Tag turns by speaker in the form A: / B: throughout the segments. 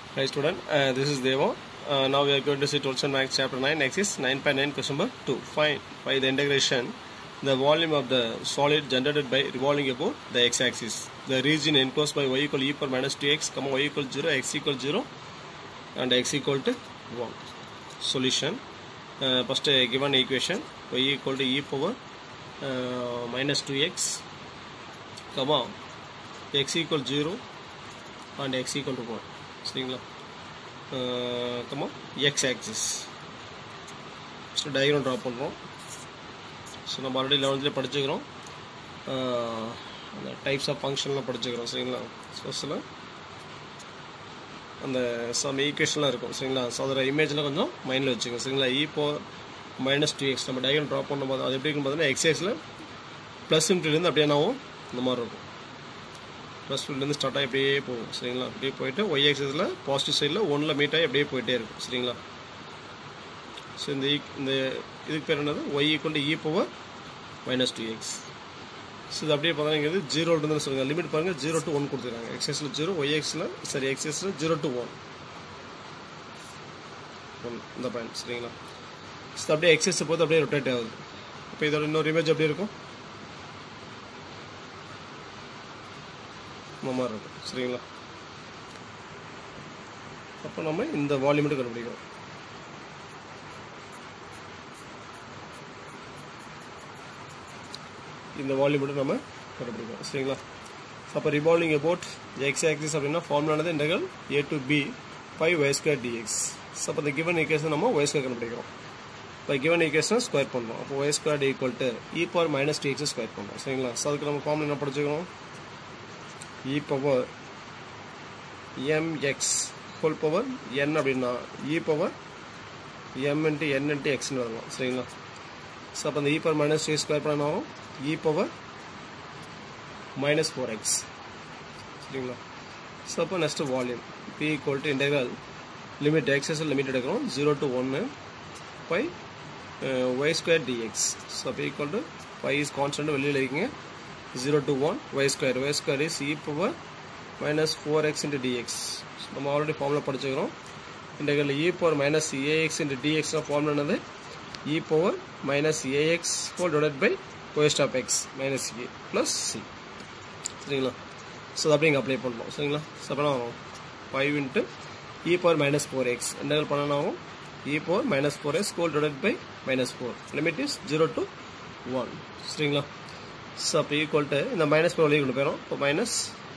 A: Hi student, uh, this is Devo. Uh, now we are going to see 12th Max chapter 9, exercise 9.9 question number 2. Find by the integration the volume of the solid generated by revolving about the x-axis. The region enclosed by y equal e power minus 2x, comma y equal 0, x equal 0 and x equal to 1. Solution. Uh, first uh, given equation y equal to e power uh, minus 2x, comma x equal 0 and x equal to 1 சரிங்களா கம்மா x axis so diagram draw பண்ணுறோம் so நம்ம already லெவன்த்லேயே படிச்சுக்கிறோம் ah, அந்த types of ஃபங்க்ஷன்லாம் படிச்சுக்கிறோம் சரிங்களா so சில அந்த சம் ஈக்குவேஷன்லாம் இருக்கும் சரிங்களா ஸோ அதோட இமேஜ்லாம் கொஞ்சம் மைண்டில் வச்சுக்கோங்க சரிங்களா இப்போ மைனஸ் டூ எக்ஸ் நம்ம டயக்ராம் ட்ரா பண்ணும்போது அது எப்படி இருக்கும் பார்த்தீங்கன்னா எக்ஸைஸில் ப்ளஸ் இன்ட்லேருந்து அப்படியே நாவும் இந்த மாதிரி இருக்கும் ப்ளஸ் டூலேருந்து ஸ்டார்ட் ஆகி அப்படியே போகும் சரிங்களா அப்படியே போயிட்டு ஒய் ஆக்சஸில் பாசிட்டிவ் சைடில் ஒன்றில் மீட் ஆகி அப்படியே போயிட்டே இருக்கும் சரிங்களா ஸோ இந்த eq- இந்த இதுக்கு பேர் என்னது y equal to e power minus two x so இது அப்படியே பார்த்தீங்கன்னா ஜீரோ இருந்து சொல்லுங்க லிமிட் பாருங்கள் ஜீரோ டு ஒன் கொடுத்துருக்காங்க எக்ஸஸில் ஜீரோ ஒய் எக்ஸில் சரி எக்ஸஸில் ஜீரோ டு ஒன் ஒன் இந்த பாயிண்ட் சரிங்களா ஸோ அப்படியே எக்ஸஸ் போது அப்படியே ரொட்டேட் ஆகுது இப்போ இதோட இன்னொரு இமேஜ் அப்படியே இருக்கும் இந்த மாதிரி இருக்கும் சரிங்களா அப்போ நம்ம இந்த வால்யூமெட்டு கண்டுபிடிக்கிறோம் இந்த வால்யூமெட்டு நம்ம கண்டுபிடிக்கிறோம் சரிங்களா அப்போ ரிவால்விங் அபவுட் எக்ஸ் ஆக்சிஸ் அப்படின்னா ஃபார்முலானது integral a to b pi y square dx so அப்போ இந்த கிவன் ஈக்குவேஷன் நம்ம ஒய் ஸ்கொயர் கண்டுபிடிக்கிறோம் இப்போ கிவன் ஈக்குவேஷன் ஸ்கொயர் பண்ணுறோம் அப்போ y square equal to e power minus t x square பண்ணுறோம் சரிங்களா ஸோ அதுக்கு நம்ம ஃபார்முலா என்ன படிச்சுக்கிறோம் e power m x whole power n அப்படின்னா e power m into n into எக்ஸ்னு வரலாம் சரிங்களா ஸோ அப்போ அந்த e power minus t square பண்ண ஆகும் e power minus four x சரிங்களா ஸோ அப்போ next volume b equal to integral limit x's limit எடுக்கிறோம் ஜீரோ டு ஒன்று pi y square dx so அப்போ equal to pi is constant வெளியில் இருக்கீங்க zero to one y square y square is e power minus four x into dx நம்ம already formula படிச்சுக்கிறோம் integral e power minus a x into dx formula என்னது e power minus a x whole divide by y of x minus a plus c சரிங்களா so அது அப்படியே இங்கே apply பண்ணுறோம் சரிங்களா so அப்போ ஆகும் five into e power minus four x என்ன பண்ணணும் e power minus four x whole divide by minus four limit is zero to one சரிங்களா ஸோ அப்போ ஈக்குவல் டு இந்த மைனஸ் ஃபோர் வெளியே கொண்டு போயிடும் இப்போ மைனஸ்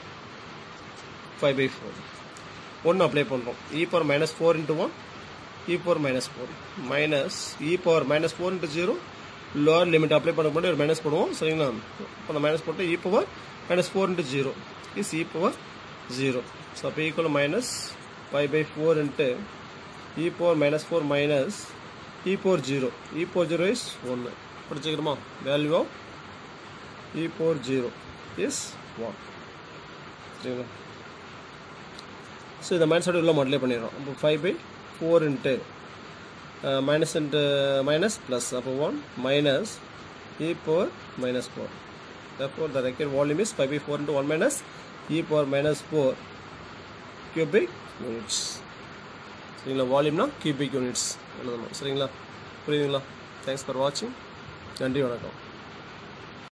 A: ஃபைவ் பை ஃபோர் ஒன்று அப்ளை பண்ணுறோம் e power minus four into one e power minus four minus e power minus four into zero lower limit apply பண்ண முன்னாடி ஒரு மைனஸ் போடுவோம் சரிங்களா இப்போ அந்த மைனஸ் போட்டு e power minus four into zero is e power zero so அப்போ equal minus five by four into e power minus four minus e power zero e power zero is ஒன்று படிச்சுக்கிறோமா value of e power zero is one சரிங்களா so இந்த minus side உள்ள மாடலே பண்ணிடுறோம் அப்போ five by four into minus into minus plus அப்போ one minus e power minus four therefore the required volume is 5 by 4 into 1 minus e power minus 4 cubic units சரிங்களா வால்யூம்னா cubic units எழுதணும் சரிங்களா புரியுதுங்களா thanks for வாட்சிங் நன்றி வணக்கம்